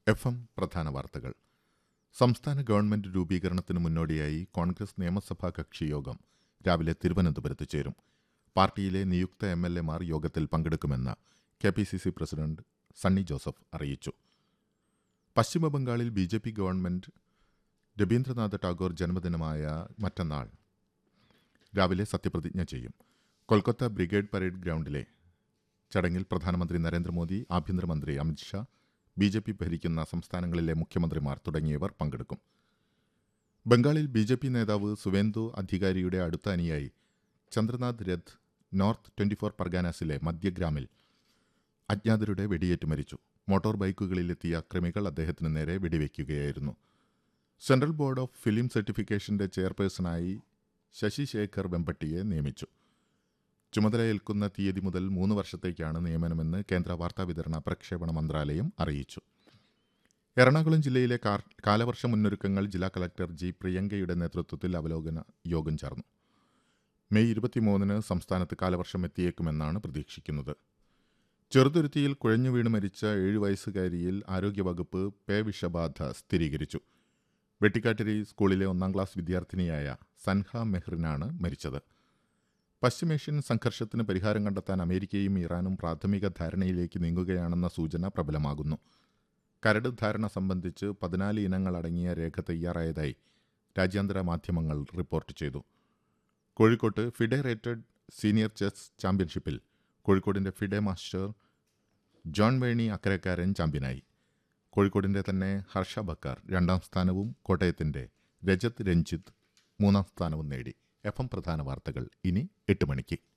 F M പ്രധാന വാർത്തകൾ സംസ്ഥാന ഗവൺമെന്റ് രൂപീകരണത്തിന് മുന്നോടിയായി കോൺഗ്രസ് നിയമസഭാ കക്ഷി യോഗം രാവിലെ തിരുവനന്തപുരത്ത് ചേരും പാർട്ടിയിലെ നിയുക്ത എം എൽ എമാർ യോഗത്തിൽ പങ്കെടുക്കുമെന്ന് K P C C president Sunny Joseph അറിയിച്ചു പശ്ചിമബംഗാളിൽ B J P government Rabindranath Tagore ജന്മദിനമായ മറ്റന്നാൾ രാവിലെ സത്യപ്രതിജ്ഞ ചെയ്യും കൊൽക്കത്ത ബ്രിഗേഡ് പരേഡ് ഗ്രൗണ്ടിലെ ചടങ്ങിൽ പ്രധാനമന്ത്രി നരേന്ദ്രമോദി ആഭ്യന്തരമന്ത്രി അമിത്ഷാ ബി ജെ പി ഭരിക്കുന്ന സംസ്ഥാനങ്ങളിലെ മുഖ്യമന്ത്രിമാർ തുടങ്ങിയവർ പങ്കെടുക്കും ബംഗാളിൽ ബി ജെ പി നേതാവ് സുവേന്ദു അധികാരിയുടെ അടുത്ത അനുയായി Chandranath Rath north twenty four പർഗാനാസിലെ മധ്യഗ്രാമിൽ അജ്ഞാതരുടെ വെടിയേറ്റ് മരിച്ചു മോട്ടോർ ബൈക്കുകളിലെത്തിയ അക്രമികൾ അദ്ദേഹത്തിന് നേരെ വെടിവെക്കുകയായിരുന്നു സെൻട്രൽ ബോർഡ് ഓഫ് ഫിലിം സർട്ടിഫിക്കേഷന്റെ ചെയർപേഴ്സണായി ശശി ശേഖർ വെമ്പട്ടിയെ നിയമിച്ചു ചുമതലയേൽക്കുന്ന തീയതി മുതൽ മൂന്ന് വർഷത്തേക്കാണ് നിയമനമെന്ന് കേന്ദ്ര വാർത്താവിതരണ പ്രക്ഷേപണ മന്ത്രാലയം അറിയിച്ചു എറണാകുളം ജില്ലയിലെ കാർ- കാലവർഷ മുന്നൊരുക്കങ്ങൾ ജില്ലാ കളക്ടർ ജി പ്രിയങ്കയുടെ നേതൃത്വത്തിൽ അവലോകന യോഗം ചേർന്നു മെയ് ഇരുപത്തിമൂന്നിന് സംസ്ഥാനത്ത് കാലവർഷം എത്തിയേക്കുമെന്നാണ് പ്രതീക്ഷിക്കുന്നത് ചെറുതുരുത്തിയിൽ കുഴഞ്ഞു വീണ് മരിച്ച ഏഴു വയസ്സുകാരിയിൽ ആരോഗ്യവകുപ്പ് പേ വിഷബാധ സ്ഥിരീകരിച്ചു വെട്ടിക്കാട്ടിരി സ്കൂളിലെ ഒന്നാം ക്ലാസ് വിദ്യാർത്ഥിനിയായ സൻഹ മെഹ്റിനാണ് മരിച്ചത് പശ്ചിമേഷ്യൻ സംഘർഷത്തിന് പരിഹാരം കണ്ടെത്താൻ അമേരിക്കയും ഇറാനും പ്രാഥമിക ധാരണയിലേക്ക് നീങ്ങുകയാണെന്ന സൂചന പ്രബലമാകുന്നു കരട് ധാരണ സംബന്ധിച്ച് പതിനാല് ഇനങ്ങളടങ്ങിയ രേഖ തയ്യാറായതായി രാജ്യാന്തര മാധ്യമങ്ങൾ റിപ്പോർട്ട് ചെയ്തു കോഴിക്കോട്ട് ഫിഡെ റേറ്റഡ് സീനിയർ ചെസ് ചാമ്പ്യൻഷിപ്പിൽ കോഴിക്കോടിന്റെ ഫിഡെ മാസ്റ്റർ ജോൺ വേണി അക്കരക്കാരൻ ചാമ്പ്യനായി കോഴിക്കോടിന്റെ തന്നെ ഹർഷ ബക്കാർ രണ്ടാം സ്ഥാനവും കോട്ടയത്തിന്റെ രജത് രഞ്ജിത്ത് മൂന്നാം സ്ഥാനവും നേടി എഫ് എം പ്രധാന വാർത്തകൾ ഇനി എട്ട് മണിക്ക്